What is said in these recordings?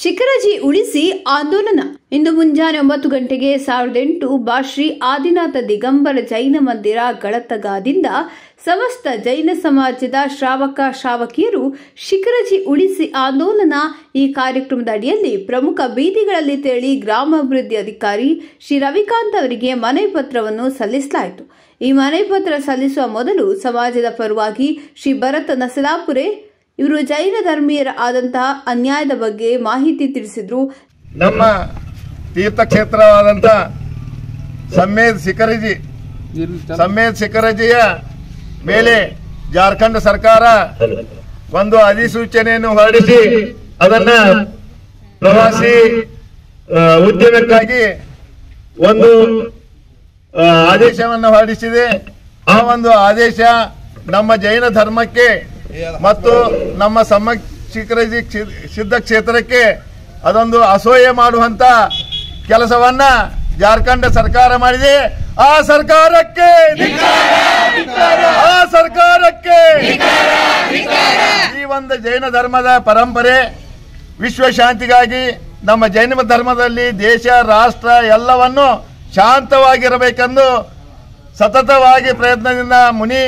ಶಿಖರಜಿ ಉಳಿಸಿ ಆಂದೋಲನ ಇಂದು ಮುಂಜಾನೆ ಒಂಬತ್ತು ಗಂಟೆಗೆ ಸಾವಿರದ ಎಂಟು ಬಾಶ್ರೀ ಆದಿನಾಥ ದಿಗಂಬರ ಜೈನ ಮಂದಿರ ಗಳತ್ತಗಾದಿಂದ ಸಮಸ್ತ ಜೈನ ಸಮಾಜದ ಶ್ರಾವಕ ಶ್ರಾವಕಿಯರು ಶಿಖರಜಿ ಉಳಿಸಿ ಆಂದೋಲನ ಈ ಕಾರ್ಯಕ್ರಮದ ಅಡಿಯಲ್ಲಿ ಪ್ರಮುಖ ಬೀದಿಗಳಲ್ಲಿ ತೆರಳಿ ಗ್ರಾಮಾಭಿವೃದ್ಧಿ ಅಧಿಕಾರಿ ಶ್ರೀ ರವಿಕಾಂತ್ ಅವರಿಗೆ ಮನವಿ ಪತ್ರವನ್ನು ಸಲ್ಲಿಸಲಾಯಿತು ಈ ಮನವಿ ಪತ್ರ ಸಲ್ಲಿಸುವ ಮೊದಲು ಸಮಾಜದ ಪರವಾಗಿ ಶ್ರೀ ಭರತ್ ನಸಲಾಪುರೆ ಇವರು ಜೈನ ಧರ್ಮೀಯರ ಆದಂತಹ ಅನ್ಯಾಯದ ಬಗ್ಗೆ ಮಾಹಿತಿ ತಿಳಿಸಿದ್ರು ನಮ್ಮ ತೀರ್ಥಕ್ಷೇತ್ರವಾದಂಥ ಸಮ್ಮೇದ್ ಶಿಖರಜಿ ಸಮ್ಮೇದ್ ಶಿಖರಜಿಯ ಮೇಲೆ ಜಾರ್ಖಂಡ್ ಸರ್ಕಾರ ಒಂದು ಅಧಿಸೂಚನೆಯನ್ನು ಹೊರಡಿಸಿ ಅದನ್ನ ಪ್ರವಾಸಿ ಆ, ಉದ್ಯಮಕ್ಕಾಗಿ ಒಂದು ಆ, ಆದೇಶವನ್ನು ಹೊರಡಿಸಿದೆ ಆ ಒಂದು ಆದೇಶ ನಮ್ಮ ಜೈನ ಧರ್ಮಕ್ಕೆ ಮತ್ತು ನಮ್ಮ ಸಮ ಶಿಖರಜಿ ಕ್ಷಿ- ಸಿದ್ಧ ಕ್ಷೇತ್ರಕ್ಕೆ ಅದೊಂದು ಅಸೂಯೆ ಮಾಡುವಂತ ಕೆಲಸವನ್ನ ಜಾರ್ಖಂಡ್ ಸರ್ಕಾರ ಮಾಡಿದೆ ಆ ಸರ್ಕಾರಕ್ಕೆ ಆ ಸರ್ಕಾರಕ್ಕೆ ಈ ಒಂದು ಜೈನ ಧರ್ಮದ ಪರಂಪರೆ ವಿಶ್ವ ಶಾಂತಿಗಾಗಿ ನಮ್ಮ ಜೈನ ಧರ್ಮದಲ್ಲಿ ದೇಶ ರಾಷ್ಟ್ರ ಎಲ್ಲವನ್ನು ಶಾಂತವಾಗಿರಬೇಕೆಂದು ಸತತವಾಗಿ ಪ್ರಯತ್ನದಿಂದ ಮುನಿ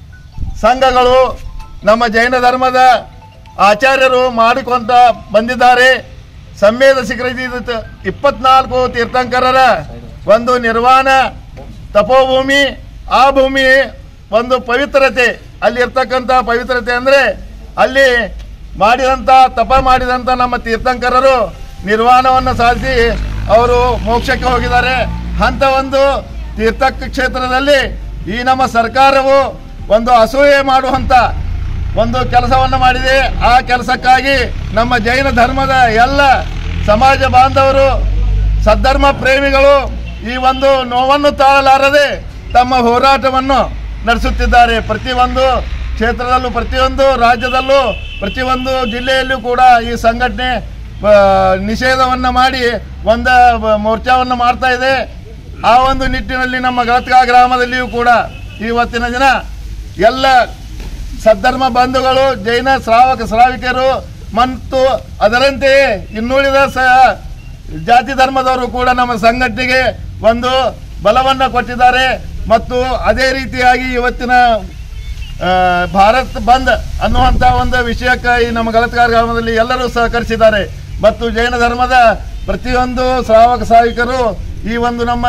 ಸಂಘಗಳು ನಮ್ಮ ಜೈನ ಧರ್ಮದ ಆಚಾರ್ಯರು ಮಾಡಿಕೊಂತ ಬಂದಿದ್ದಾರೆ ಸಂವೇದ ಶಿಖರಜಿ ಇಪ್ಪತ್ನಾಲ್ಕು ತೀರ್ಥಂಕರರ ಒಂದು ನಿರ್ವಾಣ ತಪೋಭೂಮಿ ಆ ಭೂಮಿ ಒಂದು ಪವಿತ್ರತೆ ಅಲ್ಲಿ ಇರ್ತಕ್ಕಂಥ ಪವಿತ್ರತೆ ಅಂದರೆ ಅಲ್ಲಿ ಮಾಡಿದಂಥ ತಪ ಮಾಡಿದಂಥ ನಮ್ಮ ತೀರ್ಥಂಕರರು ನಿರ್ವಾಣವನ್ನು ಸಾಧಿಸಿ ಅವರು ಮೋಕ್ಷಕ್ಕೆ ಹೋಗಿದ್ದಾರೆ ಅಂತ ಒಂದು ತೀರ್ಥ ಕ್ಷೇತ್ರದಲ್ಲಿ ಈ ನಮ್ಮ ಸರ್ಕಾರವು ಒಂದು ಅಸೂಯೆ ಮಾಡುವಂಥ ಒಂದು ಕೆಲಸವನ್ನು ಮಾಡಿದೆ ಆ ಕೆಲಸಕ್ಕಾಗಿ ನಮ್ಮ ಜೈನ ಧರ್ಮದ ಎಲ್ಲ ಸಮಾಜ ಬಾಂಧವರು ಸದ್ಧರ್ಮ ಪ್ರೇಮಿಗಳು ಈ ಒಂದು ನೋವನ್ನು ತಾಳಲಾರದೆ ತಮ್ಮ ಹೋರಾಟವನ್ನು ನಡೆಸುತ್ತಿದ್ದಾರೆ ಪ್ರತಿಯೊಂದು ಕ್ಷೇತ್ರದಲ್ಲೂ ಪ್ರತಿಯೊಂದು ರಾಜ್ಯದಲ್ಲೂ ಪ್ರತಿಯೊಂದು ಜಿಲ್ಲೆಯಲ್ಲೂ ಕೂಡ ಈ ಸಂಘಟನೆ ಆ, ನಿಷೇಧವನ್ನು ಮಾಡಿ ಒಂದ ಮೋರ್ಚಾವನ್ನು ಮಾಡ್ತಾ ಇದೆ ಆ ಒಂದು ನಿಟ್ಟಿನಲ್ಲಿ ನಮ್ಮ ಗಳತ್ಕಾ ಗ್ರಾಮದಲ್ಲಿಯೂ ಕೂಡ ಇವತ್ತಿನ ದಿನ ಎಲ್ಲ ಸದ್ಧರ್ಮ ಬಂಧುಗಳು ಜೈನ ಶ್ರಾವಕ ಶ್ರಾವಿಕರು ಮತ್ತು ಅದರಂತೆಯೇ ಇನ್ನುಳಿದ ಸ ಜಾತಿ ಧರ್ಮದವರು ಕೂಡ ನಮ್ಮ ಸಂಘಟನೆಗೆ ಒಂದು ಬಲವನ್ನು ಕೊಟ್ಟಿದ್ದಾರೆ ಮತ್ತು ಅದೇ ರೀತಿಯಾಗಿ ಇವತ್ತಿನ ಆ, ಭಾರತ್ ಬಂದ್ ಅನ್ನುವಂಥ ಒಂದು ವಿಷಯಕ್ಕೆ ಈ ನಮ್ಮ ಗಲತ್ಕಾರ ಗ್ರಾಮದಲ್ಲಿ ಎಲ್ಲರೂ ಸಹಕರಿಸಿದ್ದಾರೆ ಮತ್ತು ಜೈನ ಧರ್ಮದ ಪ್ರತಿಯೊಂದು ಶ್ರಾವಕ ಶ್ರಾವಿಕರು ಈ ಒಂದು ನಮ್ಮ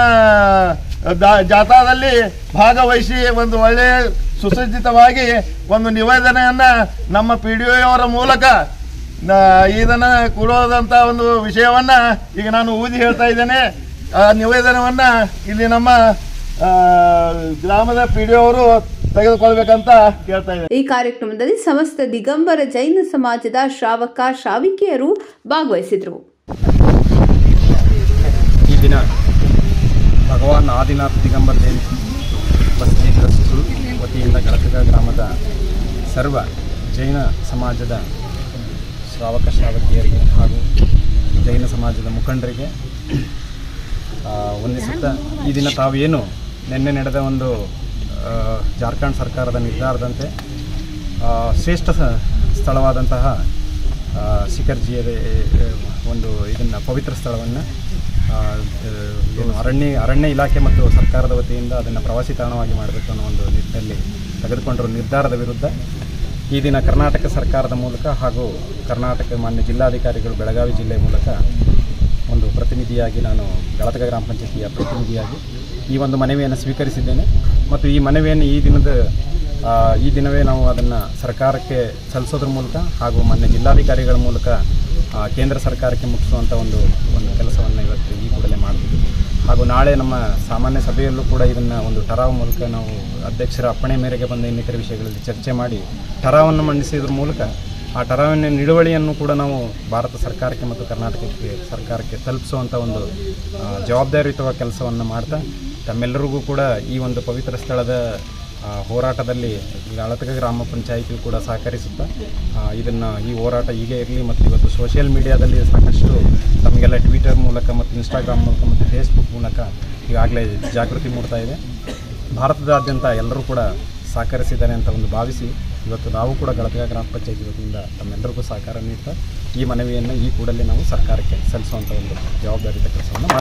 ದಾ- ಜಾಥಾದಲ್ಲಿ ಭಾಗವಹಿಸಿ ಒಂದು ಒಳ್ಳೆಯ ಸುಸಜ್ಜಿತವಾಗಿ ಒಂದು ನಿವೇದನೆಯನ್ನ ನಮ್ಮ ಪಿ ಡಿ ಅವರ ಮೂಲಕ ನ- ಇದನ್ನ ಕೊಡೋದಂತ ಒಂದು ವಿಷಯವನ್ನ ಈಗ ನಾನು ಊದಿ ಹೇಳ್ತಾ ಇದ್ದೇನೆ ಆ ನಿವೇದನವನ್ನ ಇಲ್ಲಿ ನಮ್ಮ ಆ, ಗ್ರಾಮದ ಪಿ ಡಿ ಅವರು ತೆಗೆದುಕೊಳ್ಬೇಕಂತ ಕೇಳ್ತಾ ಇದ್ದೇನೆ ಈ ಕಾರ್ಯಕ್ರಮದಲ್ಲಿ ಸಮಸ್ತ ದಿಗಂಬರ ಜೈನ ಸಮಾಜದ ಶ್ರಾವಕ ಶ್ರಾವಿಕೆಯರು ಭಾಗವಹಿಸಿದ್ರು ಈ ದಿನ ಭಗವಾನ್ ಆದಿನಾಥ್ ದಿಗಂಬರ ಜಯಂತಿ ಬಸ್ತಿ ಟ್ರಸ್ಟ್ ವತಿಯಿಂದ ಗಳಕಗ ಗ್ರಾಮದ ಸರ್ವ ಜೈನ ಸಮಾಜದ ಶ್ರಾವಕ ಶ್ರಾವಕಿಯರಿಗೆ ಹಾಗೂ ಜೈನ ಸಮಾಜದ ಮುಖಂಡರಿಗೆ ಆ, ವಂದಿಸುತ್ತಾ ಈ ದಿನ ತಾವೇನು ನಿನ್ನೆ ನಡೆದ ಒಂದು ಆ, ಜಾರ್ಖಂಡ್ ಸರ್ಕಾರದ ನಿರ್ಧಾರದಂತೆ ಆ, ಶ್ರೇಷ್ಠ ಸ- ಸ್ಥಳವಾದಂತಹ ಆ, ಶಿಖರ್ಜಿಯ ಒಂದು ಇದನ್ನು ಪವಿತ್ರ ಸ್ಥಳವನ್ನು ಆ, ಏನು ಅರಣ್ಯ ಅರಣ್ಯ ಇಲಾಖೆ ಮತ್ತು ಸರ್ಕಾರದ ವತಿಯಿಂದ ಅದನ್ನು ಪ್ರವಾಸಿ ತಾಣವಾಗಿ ಮಾಡಬೇಕು ಅನ್ನೋ ಒಂದು ನಿಟ್ಟಿನಲ್ಲಿ ತೆಗೆದುಕೊಂಡಿರುವ ನಿರ್ಧಾರದ ವಿರುದ್ಧ ಈ ದಿನ ಕರ್ನಾಟಕ ಸರ್ಕಾರದ ಮೂಲಕ ಹಾಗೂ ಕರ್ನಾಟಕ ಮಾನ್ಯ ಜಿಲ್ಲಾಧಿಕಾರಿಗಳು ಬೆಳಗಾವಿ ಜಿಲ್ಲೆ ಮೂಲಕ ಒಂದು ಪ್ರತಿನಿಧಿಯಾಗಿ ನಾನು ಗಳತಗ ಗ್ರಾಮ ಪಂಚಾಯತಿಯ ಪ್ರತಿನಿಧಿಯಾಗಿ ಈ ಒಂದು ಮನವಿಯನ್ನು ಸ್ವೀಕರಿಸಿದ್ದೇನೆ ಮತ್ತು ಈ ಮನವಿಯನ್ನು ಈ ದಿನದ ಆ, ಈ ದಿನವೇ ನಾವು ಅದನ್ನು ಸರ್ಕಾರಕ್ಕೆ ಸಲ್ಲಿಸೋದ್ರ ಮೂಲಕ ಹಾಗೂ ಮಾನ್ಯ ಜಿಲ್ಲಾಧಿಕಾರಿಗಳ ಮೂಲಕ ಆ, ಕೇಂದ್ರ ಸರ್ಕಾರಕ್ಕೆ ಮುಟ್ಟಿಸುವಂಥ ಒಂದು ಒಂದು ಕೆಲಸವನ್ನು ಇವತ್ತು ಈ ಕೂಡಲೇ ಮಾಡ್ತೀವಿ ಹಾಗೂ ನಾಳೆ ನಮ್ಮ ಸಾಮಾನ್ಯ ಸಭೆಯಲ್ಲೂ ಕೂಡ ಇದನ್ನು ಒಂದು ಟರಾವ್ ಮೂಲಕ ನಾವು ಅಧ್ಯಕ್ಷರ ಅಪ್ಪಣೆ ಮೇರೆಗೆ ಬಂದ ಇನ್ನಿತರ ವಿಷಯಗಳಲ್ಲಿ ಚರ್ಚೆ ಮಾಡಿ ಟರಾವನ್ನು ಮಂಡಿಸಿದ್ರ ಮೂಲಕ ಆ ಟರಾವಿನ ನಿಡುವಳಿಯನ್ನು ಕೂಡ ನಾವು ಭಾರತ ಸರ್ಕಾರಕ್ಕೆ ಮತ್ತು ಕರ್ನಾಟಕಕ್ಕೆ ಸರ್ಕಾರಕ್ಕೆ ತಲುಪಿಸುವಂಥ ಒಂದು ಆ, ಜವಾಬ್ದಾರಿಯುತವಾದ ಕೆಲಸವನ್ನು ಮಾಡ್ತಾ ತಮ್ಮೆಲ್ಲರಿಗೂ ಕೂಡ ಈ ಒಂದು ಪವಿತ್ರ ಸ್ಥಳದ ಆ, ಹೋರಾಟದಲ್ಲಿ ಅಳತಕ ಗ್ರಾಮ ಪಂಚಾಯಿತಿಯು ಕೂಡ ಸಹಕರಿಸುತ್ತಾ ಇದನ್ನು ಈ ಹೋರಾಟ ಹೀಗೆ ಇರಲಿ ಮತ್ತು ಇವತ್ತು ಸೋಷಿಯಲ್ ಮೀಡಿಯಾದಲ್ಲಿ ಸಾಕಷ್ಟು ತಮಗೆಲ್ಲ ಟ್ವಿಟರ್ ಮೂಲಕ ಮತ್ತು ಇನ್ಸ್ಟಾಗ್ರಾಮ್ ಮೂಲಕ ಮತ್ತು ಫೇಸ್ಬುಕ್ ಮೂಲಕ ಈಗಾಗಲೇ ಜಾಗೃತಿ ಮೂಡ್ತಾ ಇದೆ ಭಾರತದಾದ್ಯಂತ ಎಲ್ಲರೂ ಕೂಡ ಸಹಕರಿಸಿದ್ದಾರೆ ಅಂತ ಒಂದು ಭಾವಿಸಿ ಇವತ್ತು ನಾವು ಕೂಡ ಗಳತಗ ಗ್ರಾಮ ಪಂಚಾಯತಿ ವತಿಯಿಂದ ತಮ್ಮೆಲ್ಲರಿಗೂ ಸಹಕಾರ ನೀಡ್ತಾ ಈ ಮನವಿಯನ್ನು ಈ ಕೂಡಲೇ ನಾವು ಸರ್ಕಾರಕ್ಕೆ ಸಲ್ಲಿಸುವಂಥ ಒಂದು ಜವಾಬ್ದಾರಿತ ಕೆಲಸವನ್ನು